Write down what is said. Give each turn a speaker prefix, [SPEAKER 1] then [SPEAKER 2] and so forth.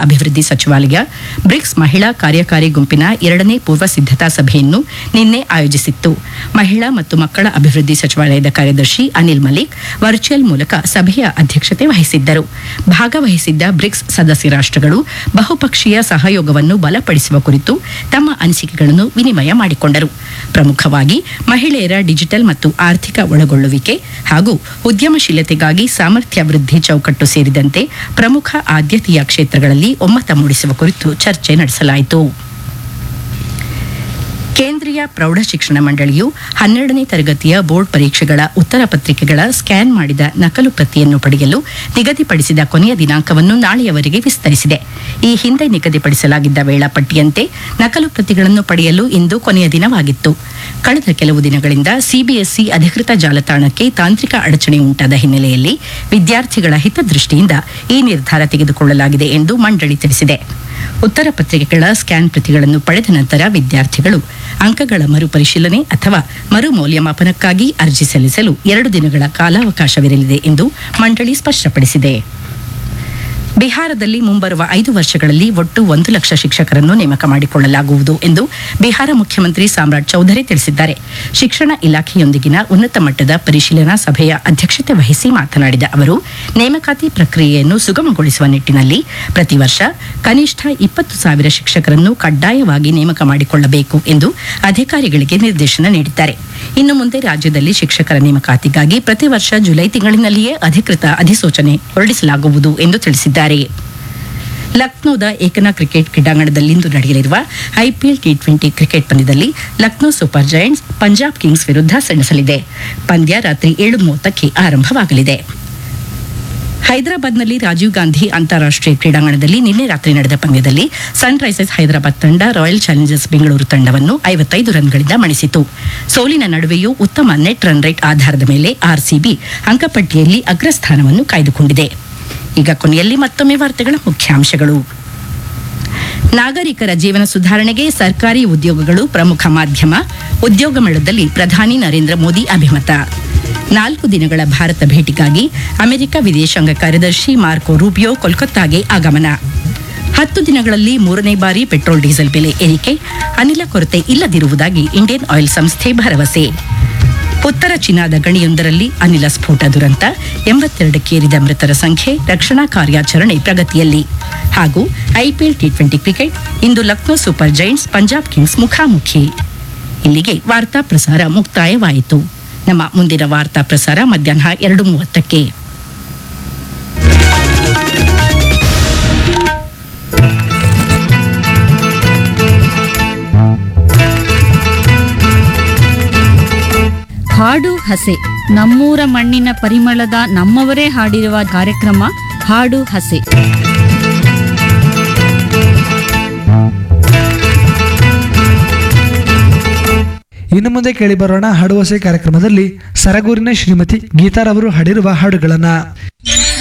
[SPEAKER 1] ಅಭಿವೃದ್ಧಿ ಸಚಿವಾಲಯ ಬ್ರಿಕ್ಸ್ ಮಹಿಳಾ ಕಾರ್ಯಕಾರಿ ಗುಂಪಿನ ಎರಡನೇ ಪೂರ್ವ ಸಿದ್ಧತಾ ಸಭೆಯನ್ನು ನಿನ್ನೆ ಆಯೋಜಿಸಿತ್ತು ಮಹಿಳಾ ಮತ್ತು ಮಕ್ಕಳ ಅಭಿವೃದ್ಧಿ ಸಚಿವಾಲಯದ ಕಾರ್ಯದರ್ಶಿ ಅನಿಲ್ ಮಲಿಕ್ ವರ್ಚುವಲ್ ಮೂಲಕ ಸಭೆಯ ಅಧ್ಯಕ್ಷತೆ ವಹಿಸಿದ್ದರು ಭಾಗವಹಿಸಿದ್ದ ಬ್ರಿಕ್ಸ್ ಸದಸ್ಯ ರಾಷ್ಟ್ರಗಳು ಬಹುಪಕ್ಷೀಯ ಸಹಯೋಗವನ್ನು ಬಲಪಡಿಸುವ ಕುರಿತು ತಮ್ಮ ಅನಿಸಿಕೆಗಳನ್ನು ವಿನಿಮಯ ಮಾಡಿಕೊಂಡರು ಪ್ರಮುಖವಾಗಿ ಮಹಿಳೆಯರ ಡಿಜಿಟಲ್ ಮತ್ತು ಆರ್ಥಿಕ ಒಳಗೊಳ್ಳುವಿಕೆ ಹಾಗೂ ಉದ್ಯಮಶೀಲತೆಗಾಗಿ ಸಾಮರ್ಥ್ಯ ವೃದ್ಧಿ ಚೌಕಟ್ಟು ಸೇರಿದಂತೆ ಪ್ರಮುಖ ಆದ್ಯತೆಯ ಕ್ಷೇತ್ರಗಳಲ್ಲಿ ಒಮ್ಮತ ಮೂಡಿಸುವ ಕುರಿತು ಚರ್ಚೆ ನಡೆಸಲಾಯಿತು ಕೇಂದ್ರೀಯ ಪ್ರೌಢಶಿಕ್ಷಣ ಮಂಡಳಿಯು ಹನ್ನೆರಡನೇ ತರಗತಿಯ ಬೋರ್ಡ್ ಪರೀಕ್ಷೆಗಳ ಉತ್ತರ ಪತ್ರಿಕೆಗಳ ಸ್ಕ್ಯಾನ್ ಮಾಡಿದ ನಕಲು ಪ್ರತಿಯನ್ನು ಪಡೆಯಲು ನಿಗದಿಪಡಿಸಿದ ಕೊನೆಯ ದಿನಾಂಕವನ್ನು ನಾಳೆಯವರೆಗೆ ವಿಸ್ತರಿಸಿದೆ ಈ ಹಿಂದೆ ನಿಗದಿಪಡಿಸಲಾಗಿದ್ದ ವೇಳಾಪಟ್ಟಿಯಂತೆ ನಕಲು ಪ್ರತಿಗಳನ್ನು ಪಡೆಯಲು ಇಂದು ಕೊನೆಯ ದಿನವಾಗಿತ್ತು ಕಳೆದ ಕೆಲವು ದಿನಗಳಿಂದ ಸಿಬಿಎಸ್ಇ ಅಧಿಕೃತ ಜಾಲತಾಣಕ್ಕೆ ತಾಂತ್ರಿಕ ಅಡಚಣೆ ಉಂಟಾದ ಹಿನ್ನೆಲೆಯಲ್ಲಿ ವಿದ್ಯಾರ್ಥಿಗಳ ಹಿತದೃಷ್ಟಿಯಿಂದ ಈ ನಿರ್ಧಾರ ತೆಗೆದುಕೊಳ್ಳಲಾಗಿದೆ ಎಂದು ಮಂಡಳಿ ತಿಳಿಸಿದೆ ಉತ್ತರ ಪತ್ರಿಕೆಗಳ ಸ್ಕ್ಯಾನ್ ಪ್ರತಿಗಳನ್ನು ಪಡೆದ ನಂತರ ವಿದ್ಯಾರ್ಥಿಗಳು ಅಂಕಗಳ ಮರುಪರಿಶೀಲನೆ ಅಥವಾ ಮರು ಮೌಲ್ಯಮಾಪನಕ್ಕಾಗಿ ಅರ್ಜಿ ಸಲ್ಲಿಸಲು ಎರಡು ದಿನಗಳ ಕಾಲಾವಕಾಶವಿರಲಿದೆ ಎಂದು ಮಂಡಳಿ ಸ್ಪಷ್ಟಪಡಿಸಿದೆ ಬಿಹಾರದಲ್ಲಿ ಮುಂಬರುವ ಐದು ವರ್ಷಗಳಲ್ಲಿ ಒಟ್ಟು ಒಂದು ಲಕ್ಷ ಶಿಕ್ಷಕರನ್ನು ನೇಮಕ ಮಾಡಿಕೊಳ್ಳಲಾಗುವುದು ಎಂದು ಬಿಹಾರ ಮುಖ್ಯಮಂತ್ರಿ ಸಾಮ್ರಾಟ್ ಚೌಧರಿ ತಿಳಿಸಿದ್ದಾರೆ ಶಿಕ್ಷಣ ಇಲಾಖೆಯೊಂದಿಗಿನ ಉನ್ನತ ಮಟ್ಟದ ಪರಿಶೀಲನಾ ಸಭೆಯ ಅಧ್ಯಕ್ಷತೆ ವಹಿಸಿ ಮಾತನಾಡಿದ ಅವರು ನೇಮಕಾತಿ ಪ್ರಕ್ರಿಯೆಯನ್ನು ಸುಗಮಗೊಳಿಸುವ ನಿಟ್ಟಿನಲ್ಲಿ ಪ್ರತಿ ವರ್ಷ ಕನಿಷ್ಠ ಇಪ್ಪತ್ತು ಸಾವಿರ ಶಿಕ್ಷಕರನ್ನು ಕಡ್ಡಾಯವಾಗಿ ನೇಮಕ ಮಾಡಿಕೊಳ್ಳಬೇಕು ಎಂದು ಅಧಿಕಾರಿಗಳಿಗೆ ನಿರ್ದೇಶನ ನೀಡಿದ್ದಾರೆ ಇನ್ನು ಮುಂದೆ ರಾಜ್ಯದಲ್ಲಿ ಶಿಕ್ಷಕರ ನೇಮಕಾತಿಗಾಗಿ ಪ್ರತಿ ವರ್ಷ ಜುಲೈ ತಿಂಗಳಿನಲ್ಲಿಯೇ ಅಧಿಕೃತ ಅಧಿಸೂಚನೆ ಹೊರಡಿಸಲಾಗುವುದು ಎಂದು ತಿಳಿಸಿದ್ದಾರೆ ಲಕ್ನೋದ ಏಕನಾ ಕ್ರಿಕೆಟ್ ಕ್ರೀಡಾಂಗಣದಲ್ಲಿಂದು ನಡೆಯಲಿರುವ ಐಪಿಎಲ್ ಟಿ ಟ್ವೆಂಟಿ ಕ್ರಿಕೆಟ್ ಪಂದ್ಯದಲ್ಲಿ Lucknow super giants Punjab kings ವಿರುದ್ಧ ಸೆಣಸಲಿದೆ ಪಂದ್ಯ ರಾತ್ರಿ ಏಳು ಮೂವತ್ತಕ್ಕೆ ಆರಂಭವಾಗಲಿದೆ ಹೈದರಾಬಾದ್ನಲ್ಲಿ ರಾಜೀವ್ ಗಾಂಧಿ ಅಂತಾರಾಷ್ಟೀಯ ಕ್ರೀಡಾಂಗಣದಲ್ಲಿ ನಿನ್ನೆ ರಾತ್ರಿ ನಡೆದ ಪಂದ್ಯದಲ್ಲಿ ಸನ್ ರೈಸರ್ಸ್ ಹೈದರಾಬಾದ್ ತಂಡ ರಾಯಲ್ ಚಾಲೆಂಜರ್ಸ್ ಬೆಂಗಳೂರು ತಂಡವನ್ನು ಐವತ್ತೈದು ರನ್ಗಳಿಂದ ಮಣಿಸಿತು ಸೋಲಿನ ನಡುವೆಯೂ ಉತ್ತಮ ನೆಟ್ ರನ್ ರೇಟ್ ಆಧಾರದ ಮೇಲೆ ಆರ್ಸಿಬಿ ಅಂಕಪಟ್ಟಿಯಲ್ಲಿ ಅಗ್ರಸ್ಥಾನವನ್ನು ಕಾಯ್ದುಕೊಂಡಿದೆ ಈಗ ಕೊನೆಯಲ್ಲಿ ಮತ್ತೊಮ್ಮೆ ವಾರ್ತೆಗಳ ಮುಖ್ಯಾಂಶಗಳು ನಾಗರಿಕರ ಜೀವನ ಸುಧಾರಣೆಗೆ ಸರ್ಕಾರಿ ಉದ್ಯೋಗಗಳು ಪ್ರಮುಖ ಮಾಧ್ಯಮ ಉದ್ಯೋಗ ಮೇಳದಲ್ಲಿ ಪ್ರಧಾನಿ ನರೇಂದ್ರ ಮೋದಿ ಅಭಿಮತ ನಾಲ್ಕು ದಿನಗಳ ಭಾರತ ಭೇಟಿಗಾಗಿ ಅಮೆರಿಕ ವಿದೇಶಾಂಗ ಕಾರ್ಯದರ್ಶಿ ಮಾರ್ಕೊ ರೂಬಿಯೋ ಕೋಲ್ಕತ್ತಾಗೆ ಆಗಮನ ಹತ್ತು ದಿನಗಳಲ್ಲಿ ಮೂರನೇ ಬಾರಿ ಪೆಟ್ರೋಲ್ ಡೀಸೆಲ್ ಬೆಲೆ ಏರಿಕೆ ಅನಿಲ ಕೊರತೆ ಇಲ್ಲದಿರುವುದಾಗಿ ಇಂಡಿಯನ್ ಆಯಿಲ್ ಸಂಸ್ಥೆ ಭರವಸೆ ಉತ್ತರ ಚೀನಾದ ಗಣಿಯೊಂದರಲ್ಲಿ ಅನಿಲ ಸ್ಫೋಟ ದುರಂತ ಎಂಬತ್ತೆರಡಕ್ಕೇರಿದ ಮೃತರ ಸಂಖ್ಯೆ ರಕ್ಷಣಾ ಕಾರ್ಯಾಚರಣೆ ಪ್ರಗತಿಯಲ್ಲಿ ಹಾಗೂ ಐಪಿಎಲ್ ಟಿ ಟ್ವೆಂಟಿ ಕ್ರಿಕೆಟ್ ಇಂದು Lucknow super giants Punjab kings ಮುಖಾಮುಖಿ ಇಲ್ಲಿಗೆ ವಾರ್ತಾ ಪ್ರಸಾರ ಮುಕ್ತಾಯವಾಯಿತು ನಮ್ಮ ಮುಂದಿನ ವಾರ್ತಾ ಪ್ರಸಾರ ಮಧ್ಯಾಹ್ನ ಎರಡು ಮೂವತ್ತಕ್ಕೆ
[SPEAKER 2] ಹಾಡು ಹಸೆ ನಮ್ಮೂರ ಮಣ್ಣಿನ ಪರಿಮಳದ ನಮ್ಮವರೇ ಹಾಡಿರುವ ಕಾರ್ಯಕ್ರಮ ಹಾಡು ಹಸೆ
[SPEAKER 3] ಇನ್ನು ಮುಂದೆ ಕೇಳಿಬರೋಣ ಹಾಡುವಸೆ ಕಾರ್ಯಕ್ರಮದಲ್ಲಿ ಸರಗೂರಿನ ಶ್ರೀಮತಿ ಗೀತಾರವರು ಹಾಡಿರುವ ಹಾಡುಗಳನ್ನ